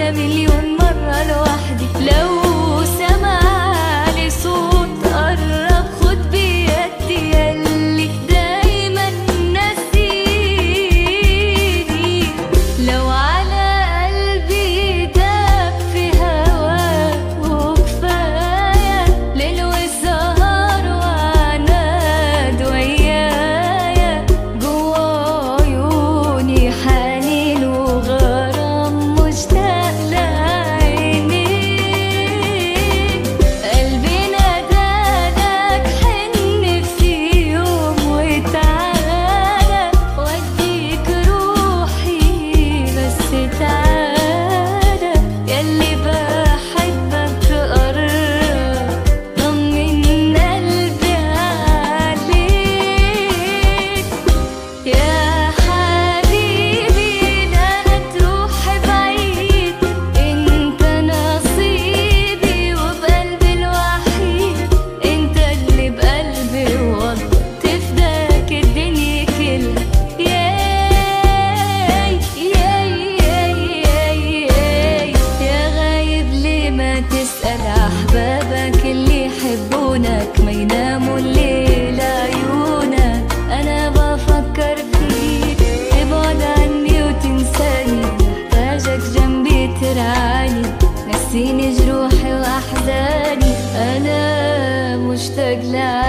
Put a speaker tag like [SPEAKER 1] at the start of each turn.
[SPEAKER 1] أنا مليون مرة لوحدي لو سمعني صوت قرب خد بيدي يلي دايما ناسيني لو على قلبي داب في هواك وكفاية ليل وسهر وعناد ويايا جوا عيوني حنين وغرام مشتاق لعينيك قلبي نادالك حن في يوم وتعالى وديك روحي بس تعالى ياللي بحبك قرب طمن قلبي عليك يا حبيبي لا تروح بعيد انت نصيبي وبقلبي الوحيد انت اللي بقلبي والله تفداك الدنيا كلها ياي ياي ياي ياي ياي يا غايب ليه ما تسأل أحبابك اللي يحبونك ما يناموا الليل عيونك أنا بفكر فيك تبعد عني وتنساني محتاجك جنبي ترعاني نسيني جروحي وأحزاني أنا مشتاق لعينك